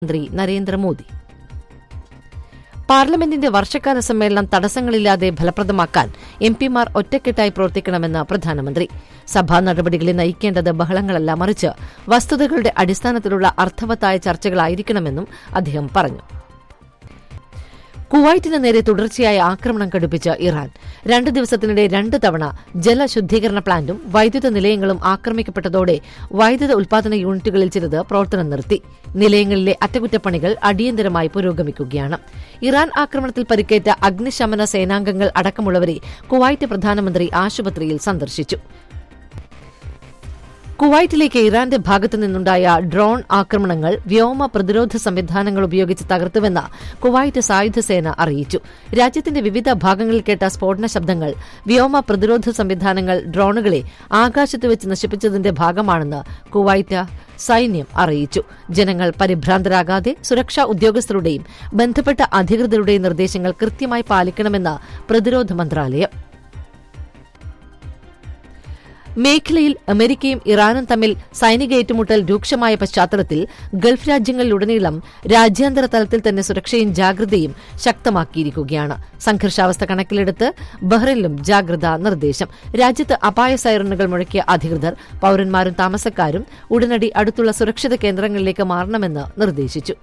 മന്ത്രി നരേന്ദ്രമോദി പാർലമെന്റിന്റെ വർഷകാല സമ്മേളനം തടസ്സങ്ങളില്ലാതെ ഫലപ്രദമാക്കാൻ എം പിമാർ ഒറ്റക്കെട്ടായി പ്രവർത്തിക്കണമെന്ന് പ്രധാനമന്ത്രി സഭാ നടപടികളെ നയിക്കേണ്ടത് ബഹളങ്ങളല്ല മറിച്ച് വസ്തുതകളുടെ അടിസ്ഥാനത്തിലുള്ള അർത്ഥവത്തായ ചർച്ചകളായിരിക്കണമെന്നും അദ്ദേഹം പറഞ്ഞു കുവൈറ്റിന് നേരെ തുടർച്ചയായ ആക്രമണം കടുപ്പിച്ച് ഇറാൻ രണ്ട് ദിവസത്തിനിടെ രണ്ട് തവണ ജലശുദ്ധീകരണ പ്ലാന്റും വൈദ്യുത നിലയങ്ങളും ആക്രമിക്കപ്പെട്ടതോടെ വൈദ്യുത ഉൽപാദന യൂണിറ്റുകളിൽ ചിലത് പ്രവർത്തനം നിർത്തി നിലയങ്ങളിലെ അറ്റകുറ്റപ്പണികൾ അടിയന്തരമായി പുരോഗമിക്കുകയാണ് ഇറാൻ ആക്രമണത്തിൽ പരിക്കേറ്റ അഗ്നിശമന സേനാംഗങ്ങൾ അടക്കമുള്ളവരെ കുവൈറ്റ് പ്രധാനമന്ത്രി ആശുപത്രിയിൽ സന്ദർശിച്ചു കുവൈറ്റിലേക്ക് ഇറാന്റെ ഭാഗത്തു നിന്നുണ്ടായ ഡ്രോൺ ആക്രമണങ്ങൾ വ്യോമ പ്രതിരോധ സംവിധാനങ്ങൾ ഉപയോഗിച്ച് തകർത്തുവെന്ന് കുവൈറ്റ് സായുധസേന അറിയിച്ചു രാജ്യത്തിന്റെ വിവിധ ഭാഗങ്ങളിൽ കേട്ട സ്ഫോടന ശബ്ദങ്ങൾ വ്യോമ പ്രതിരോധ സംവിധാനങ്ങൾ ഡ്രോണുകളെ ആകാശത്ത് വെച്ച് നശിപ്പിച്ചതിന്റെ ഭാഗമാണെന്ന് കുവൈറ്റ് സൈന്യം അറിയിച്ചു ജനങ്ങൾ പരിഭ്രാന്തരാകാതെ സുരക്ഷാ ഉദ്യോഗസ്ഥരുടെയും ബന്ധപ്പെട്ട അധികൃതരുടെയും നിർദ്ദേശങ്ങൾ കൃത്യമായി പാലിക്കണമെന്ന് പ്രതിരോധ മന്ത്രാലയം മേഖലയിൽ അമേരിക്കയും ഇറാനും തമ്മിൽ സൈനിക ഏറ്റുമുട്ടൽ രൂക്ഷമായ പശ്ചാത്തലത്തിൽ ഗൾഫ് രാജ്യങ്ങളിലുടനീളം രാജ്യാന്തര തലത്തിൽ തന്നെ സുരക്ഷയും ജാഗ്രതയും ശക്തമാക്കിയിരിക്കുകയാണ് സംഘർഷാവസ്ഥ കണക്കിലെടുത്ത് ബഹ്റിനിലും ജാഗ്രതാ നിർദ്ദേശം രാജ്യത്ത് അപായ സൈറണുകൾ മുഴക്കിയ അധികൃതർ പൌരന്മാരും താമസക്കാരും ഉടനടി അടുത്തുള്ള സുരക്ഷിത കേന്ദ്രങ്ങളിലേക്ക് മാറണമെന്ന് നിർദ്ദേശിച്ചു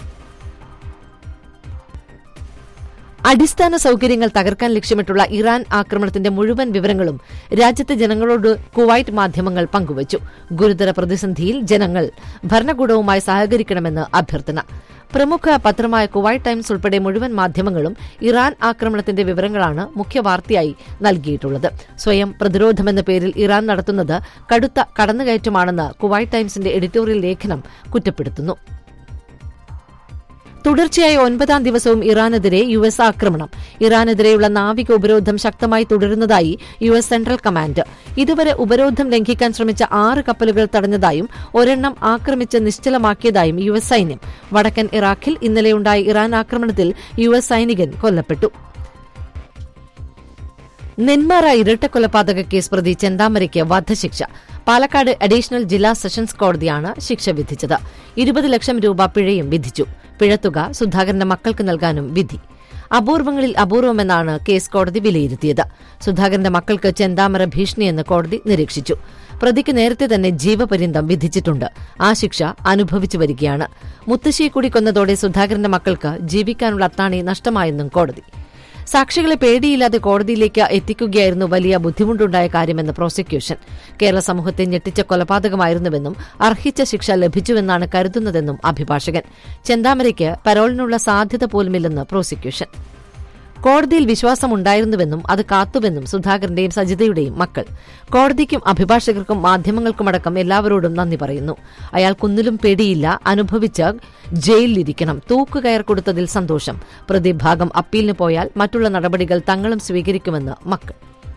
അടിസ്ഥാന സൌകര്യങ്ങൾ തകർക്കാൻ ലക്ഷ്യമിട്ടുള്ള ഇറാൻ ആക്രമണത്തിന്റെ മുഴുവൻ വിവരങ്ങളും രാജ്യത്തെ ജനങ്ങളോട് കുവൈറ്റ് മാധ്യമങ്ങൾ പങ്കുവച്ചു ഗുരുതര പ്രതിസന്ധിയിൽ ജനങ്ങൾ ഭരണകൂടവുമായി സഹകരിക്കണമെന്ന് അഭ്യർത്ഥന പ്രമുഖ പത്രമായ കുവൈറ്റ് ടൈംസ് ഉൾപ്പെടെ മുഴുവൻ മാധ്യമങ്ങളും ഇറാൻ ആക്രമണത്തിന്റെ വിവരങ്ങളാണ് മുഖ്യവാർത്തയായി നൽകിയിട്ടുള്ളത് സ്വയം പ്രതിരോധമെന്ന പേരിൽ ഇറാൻ നടത്തുന്നത് കടുത്ത കടന്നുകയറ്റമാണെന്ന് കുവൈറ്റ് ടൈംസിന്റെ എഡിറ്റോറിയൽ ലേഖനം കുറ്റപ്പെടുത്തുന്നു തുടർച്ചയായ ഒൻപതാം ദിവസവും ഇറാനെതിരെ യു എസ് ആക്രമണം ഇറാനെതിരെയുള്ള നാവിക ഉപരോധം ശക്തമായി തുടരുന്നതായി യു എസ് സെൻട്രൽ കമാൻഡ് ഇതുവരെ ഉപരോധം ലംഘിക്കാൻ ശ്രമിച്ച ആറ് കപ്പലുകൾ തടഞ്ഞതായും ഒരെണ്ണം ആക്രമിച്ച് നിശ്ചലമാക്കിയതായും യു എസ് സൈന്യം വടക്കൻ ഇറാഖിൽ ഇന്നലെയുണ്ടായ ഇറാൻ ആക്രമണത്തിൽ യു എസ് സൈനികൻ കൊല്ലപ്പെട്ടു നെന്മാറ ഇരട്ടക്കൊലപാതക കേസ് പ്രതി ചെന്താമരയ്ക്ക് വധശിക്ഷ പാലക്കാട് അഡീഷണൽ ജില്ലാ സെഷൻസ് കോടതിയാണ് ശിക്ഷ വിധിച്ചത് ഇരുപത് ലക്ഷം രൂപ പിഴയും വിധിച്ചു പിഴത്തുക സുധാകരന്റെ മക്കൾക്ക് നൽകാനും വിധി അപൂർവങ്ങളിൽ അപൂർവമെന്നാണ് കേസ് കോടതി വിലയിരുത്തിയത് സുധാകരന്റെ മക്കൾക്ക് ചെന്താമര ഭീഷണിയെന്ന് കോടതി നിരീക്ഷിച്ചു പ്രതിക്ക് നേരത്തെ തന്നെ ജീവപര്യന്തം വിധിച്ചിട്ടുണ്ട് ആ ശിക്ഷ അനുഭവിച്ചു വരികയാണ് മുത്തശ്ശിയെ കൂടി കൊന്നതോടെ സുധാകരന്റെ മക്കൾക്ക് ജീവിക്കാനുള്ള അത്താണി നഷ്ടമായെന്നും കോടതി സാക്ഷികളെ പേടിയില്ലാതെ കോടതിയിലേക്ക് എത്തിക്കുകയായിരുന്നു വലിയ ബുദ്ധിമുട്ടുണ്ടായ കാര്യമെന്ന് പ്രോസിക്യൂഷൻ കേരള സമൂഹത്തെ ഞെട്ടിച്ച കൊലപാതകമായിരുന്നുവെന്നും അർഹിച്ച ശിക്ഷ ലഭിച്ചുവെന്നാണ് കരുതുന്നതെന്നും അഭിഭാഷകൻ ചെന്താമരയ്ക്ക് പരോളിനുള്ള സാധ്യത പോലുമില്ലെന്ന് പ്രോസിക്യൂഷൻ കോടതിയിൽ വിശ്വാസമുണ്ടായിരുന്നുവെന്നും അത് കാത്തുവെന്നും സുധാകരന്റെയും സജിതയുടെയും മക്കൾ കോടതിക്കും അഭിഭാഷകർക്കും മാധ്യമങ്ങൾക്കുമടക്കം എല്ലാവരോടും നന്ദി പറയുന്നു അയാൾ കുന്നിലും പേടിയില്ല അനുഭവിച്ച് ജയിലിലിരിക്കണം തൂക്കുകയർ കൊടുത്തതിൽ സന്തോഷം പ്രതിഭാഗം അപ്പീലിന് പോയാൽ മറ്റുള്ള നടപടികൾ തങ്ങളും സ്വീകരിക്കുമെന്ന് മക്കൾ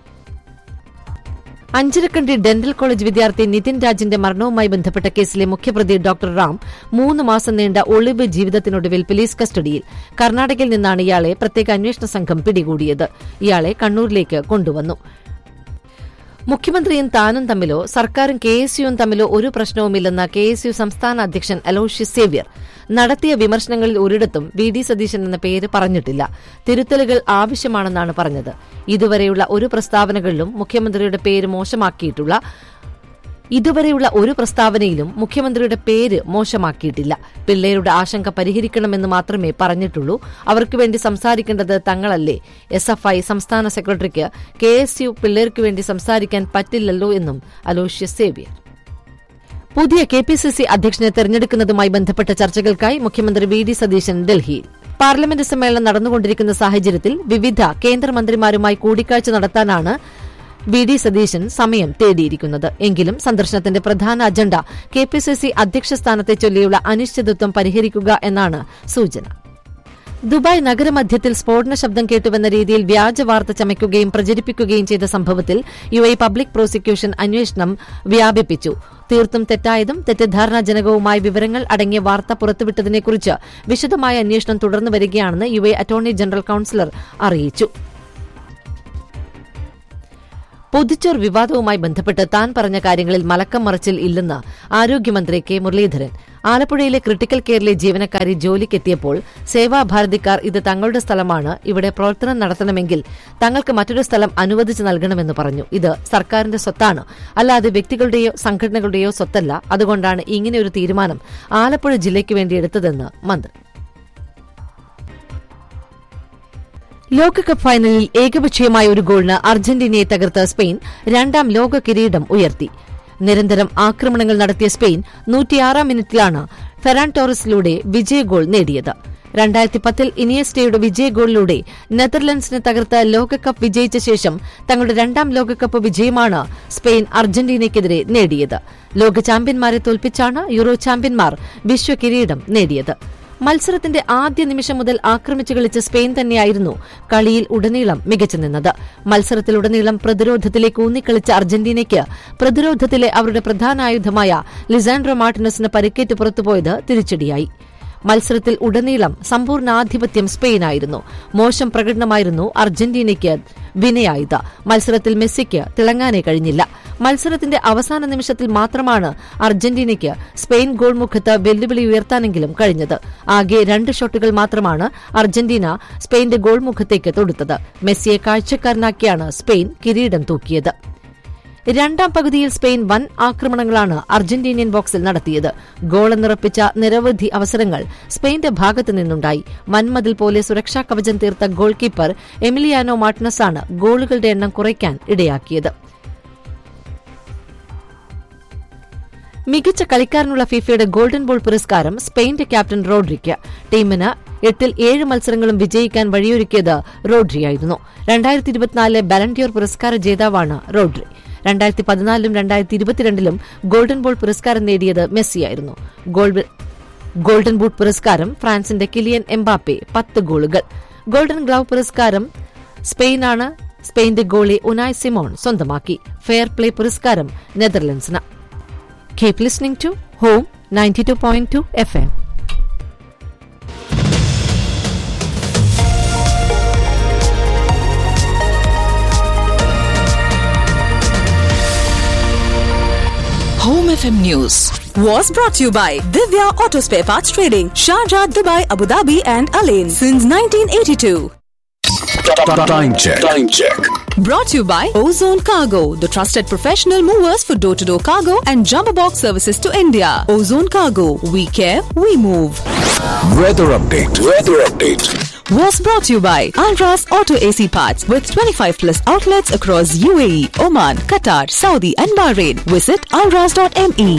അഞ്ചരക്കണ്ടി ഡെന്റൽ കോളേജ് വിദ്യാർത്ഥി നിതിൻ രാജിന്റെ മരണവുമായി ബന്ധപ്പെട്ട കേസിലെ മുഖ്യപ്രതി ഡോക്ടർ റാം മൂന്ന് മാസം നീണ്ട ഒളിവ് ജീവിതത്തിനൊടുവിൽ പോലീസ് കസ്റ്റഡിയിൽ കർണാടകയിൽ നിന്നാണ് ഇയാളെ പ്രത്യേക അന്വേഷണ സംഘം പിടികൂടിയത് ഇയാളെ കണ്ണൂരിലേക്ക് കൊണ്ടുവന്നു മുഖ്യമന്ത്രിയും താനും തമ്മിലോ സർക്കാരും കെ എസ് യുവും തമ്മിലോ ഒരു പ്രശ്നവുമില്ലെന്ന കെ എസ് യു സംസ്ഥാന അധ്യക്ഷൻ അലോഷ്യസ് സേവ്യർ നടത്തിയ വിമർശനങ്ങളിൽ ഒരിടത്തും വി ഡി സതീശൻ എന്ന പേര് പറഞ്ഞിട്ടില്ല തിരുത്തലുകൾ ആവശ്യമാണെന്നാണ് പറഞ്ഞത് ഇതുവരെയുള്ള ഒരു പ്രസ്താവനകളിലും മുഖ്യമന്ത്രിയുടെ പേര് മോശമാക്കിയിട്ടുള്ള ഇതുവരെയുള്ള ഒരു പ്രസ്താവനയിലും മുഖ്യമന്ത്രിയുടെ പേര് മോശമാക്കിയിട്ടില്ല പിള്ളേരുടെ ആശങ്ക പരിഹരിക്കണമെന്ന് മാത്രമേ പറഞ്ഞിട്ടുള്ളൂ അവർക്ക് വേണ്ടി സംസാരിക്കേണ്ടത് തങ്ങളല്ലേ എസ് എഫ് ഐ സംസ്ഥാന സെക്രട്ടറിക്ക് കെ എസ് യു പിള്ളേർക്ക് വേണ്ടി സംസാരിക്കാൻ പറ്റില്ലല്ലോ എന്നും അലോഷ്യസ് സേവ്യർ പുതിയ കെ പി സി സി അധ്യക്ഷനെ തെരഞ്ഞെടുക്കുന്നതുമായി ബന്ധപ്പെട്ട ചർച്ചകൾക്കായി മുഖ്യമന്ത്രി വി ഡി സതീശൻ ഡൽഹിയിൽ പാർലമെന്റ് സമ്മേളനം നടന്നുകൊണ്ടിരിക്കുന്ന സാഹചര്യത്തിൽ വിവിധ കേന്ദ്രമന്ത്രിമാരുമായി കൂടിക്കാഴ്ച നടത്താനാണ് വി ഡി സതീശൻ സമയം തേടിയിരിക്കുന്നത് എങ്കിലും സന്ദർശനത്തിന്റെ പ്രധാന agenda K P C C അധ്യക്ഷ സ്ഥാനത്തെ ചൊല്ലിയുള്ള അനിശ്ചിതത്വം പരിഹരിക്കുക എന്നാണ് സൂചന ദുബായ് നഗരമധ്യത്തിൽ സ്ഫോടന ശബ്ദം കേട്ടുവെന്ന രീതിയിൽ വ്യാജ വാർത്ത ചമയ്ക്കുകയും പ്രചരിപ്പിക്കുകയും ചെയ്ത സംഭവത്തിൽ യു എ പബ്ലിക് പ്രോസിക്യൂഷൻ അന്വേഷണം വ്യാപിപ്പിച്ചു തീർത്തും തെറ്റായതും തെറ്റിദ്ധാരണാജനകവുമായ വിവരങ്ങൾ അടങ്ങിയ വാർത്ത പുറത്തുവിട്ടതിനെക്കുറിച്ച് വിശദമായ അന്വേഷണം തുടർന്നു വരികയാണെന്ന് U A attorney general councillor അറിയിച്ചു പൊതിച്ചോർ വിവാദവുമായി ബന്ധപ്പെട്ട് താൻ പറഞ്ഞ കാര്യങ്ങളിൽ മലക്കം മറിച്ചിൽ ഇല്ലെന്ന് ആരോഗ്യമന്ത്രി കെ മുരളീധരൻ ആലപ്പുഴയിലെ ക്രിട്ടിക്കൽ കെയറിലെ ജീവനക്കാരി ജോലിക്കെത്തിയപ്പോൾ സേവാഭാരതിക്കാർ ഇത് തങ്ങളുടെ സ്ഥലമാണ് ഇവിടെ പ്രവർത്തനം നടത്തണമെങ്കിൽ തങ്ങൾക്ക് മറ്റൊരു സ്ഥലം അനുവദിച്ചു നൽകണമെന്ന് പറഞ്ഞു ഇത് സർക്കാരിന്റെ സ്വത്താണ് അല്ലാതെ വ്യക്തികളുടെയോ സംഘടനകളുടെയോ സ്വത്തല്ല അതുകൊണ്ടാണ് ഇങ്ങനെയൊരു തീരുമാനം ആലപ്പുഴ ജില്ലയ്ക്ക് വേണ്ടി എടുത്തതെന്ന് മന്ത്രി ലോകകപ്പ് ഫൈനലിൽ ഏകപക്ഷീയമായ ഒരു ഗോളിന് അർജന്റീനയെ തകർത്ത സ്പെയിൻ രണ്ടാം ലോക കിരീടം ഉയർത്തി നിരന്തരം ആക്രമണങ്ങൾ നടത്തിയ സ്പെയിൻ നൂറ്റിയാറാം മിനിറ്റിലാണ് ഫെറാൻ ടോറസിലൂടെ വിജയ ഗോൾ നേടിയത് രണ്ടായിരത്തി പത്തിൽ ഇനിയസ്റ്റയുടെ വിജയ ഗോളിലൂടെ നെതർലൻഡ്സിനെ തകർത്ത് ലോകകപ്പ് വിജയിച്ച ശേഷം തങ്ങളുടെ രണ്ടാം ലോകകപ്പ് വിജയമാണ് സ്പെയിൻ അർജന്റീനയ്ക്കെതിരെ നേടിയത് ലോക ചാമ്പ്യന്മാരെ തോൽപ്പിച്ചാണ് യൂറോ ചാമ്പ്യന്മാർ വിശ്വ കിരീടം നേടിയത് മത്സരത്തിന്റെ ആദ്യ നിമിഷം മുതൽ ആക്രമിച്ചു കളിച്ച സ്പെയിൻ തന്നെയായിരുന്നു കളിയിൽ ഉടനീളം മികച്ചു നിന്നത് മത്സരത്തിലുടനീളം പ്രതിരോധത്തിലേക്ക് ഊന്നിക്കളിച്ച അർജന്റീനയ്ക്ക് പ്രതിരോധത്തിലെ അവരുടെ പ്രധാന ആയുധമായ ലിസാൻഡ്രോ മാർട്ടിനസിന് പരിക്കേറ്റ് പുറത്തുപോയത് തിരിച്ചടിയായി മത്സരത്തിൽ ഉടനീളം സമ്പൂർണ്ണാധിപത്യം സ്പെയിനായിരുന്നു മോശം പ്രകടനമായിരുന്നു അർജന്റീനയ്ക്ക് വിനയായത് മത്സരത്തിൽ മെസ്സിക്ക് തിളങ്ങാനേ കഴിഞ്ഞില്ല മത്സരത്തിന്റെ അവസാന നിമിഷത്തിൽ മാത്രമാണ് അർജന്റീനയ്ക്ക് സ്പെയിൻ ഗോൾ മുഖത്ത് വെല്ലുവിളി ഉയർത്താനെങ്കിലും കഴിഞ്ഞത് ആകെ രണ്ട് ഷോട്ടുകൾ മാത്രമാണ് അർജന്റീന സ്പെയിന്റെ ഗോൾ മുഖത്തേക്ക് തൊടുത്തത് മെസ്സിയെ കാഴ്ചക്കാരനാക്കിയാണ് സ്പെയിൻ കിരീടം തൂക്കിയത് രണ്ടാം പകുതിയിൽ സ്പെയിൻ വൻ ആക്രമണങ്ങളാണ് അർജന്റീനിയൻ ബോക്സിൽ നടത്തിയത് ഗോളെന്നുറപ്പിച്ച നിരവധി അവസരങ്ങൾ സ്പെയിന്റെ ഭാഗത്തു നിന്നുണ്ടായി മന്മതിൽ പോലെ സുരക്ഷാ കവചം തീർത്ത ഗോൾ കീപ്പർ എമിലിയാനോ മാർട്ടിനസാണ് ഗോളുകളുടെ എണ്ണം കുറയ്ക്കാൻ ഇടയാക്കിയത് മികച്ച കളിക്കാരനുള്ള ഫിഫയുടെ ഗോൾഡൻ ബോൾ പുരസ്കാരം സ്പെയിന്റെ ക്യാപ്റ്റൻ റോഡ്രിക്ക് ടീമിന് എട്ടിൽ ഏഴ് മത്സരങ്ങളും വിജയിക്കാൻ വഴിയൊരുക്കിയത് റോഡ്രിയായിരുന്നു രണ്ടായിരത്തി ഇരുപത്തിനാലിലെ ബാലന്റിയോർ പുരസ്കാര ജേതാവാണ് റോഡ്രി രണ്ടായിരത്തി പതിനാലിലും രണ്ടായിരത്തി ഇരുപത്തിരണ്ടിലും ഗോൾഡൻ ബോൾ പുരസ്കാരം നേടിയത് മെസ്സിയായിരുന്നു ഗോൾഡൻ ബൂട്ട് പുരസ്കാരം ഫ്രാൻസിന്റെ കിലിയൻ എംബാപ്പെ പത്ത് ഗോളുകൾ ഗോൾഡൻ ഗ്ലൗ പുരസ്കാരം സ്പെയിനാണ് സ്പെയിന്റെ ഗോളി ഉനായ് സിമോൺ സ്വന്തമാക്കി ഫെയർ പ്ലേ പുരസ്കാരം നെതർലൻഡ്സിന് keep listening to home ninety two point two F M Home FM News was brought to you by Divya Auto Spare Parts Trading, Sharjah, Dubai, Abu Dhabi, and Alain since 1982. Time check. Time check. Brought to you by Ozone Cargo, the trusted professional movers for door to door cargo and jumbo box services to India. Ozone Cargo, we care, we move. Weather update. Weather update. Was brought to you by Alras Auto AC Parts with 25 plus outlets across UAE, Oman, Qatar, Saudi, and Bahrain. Visit alras.me.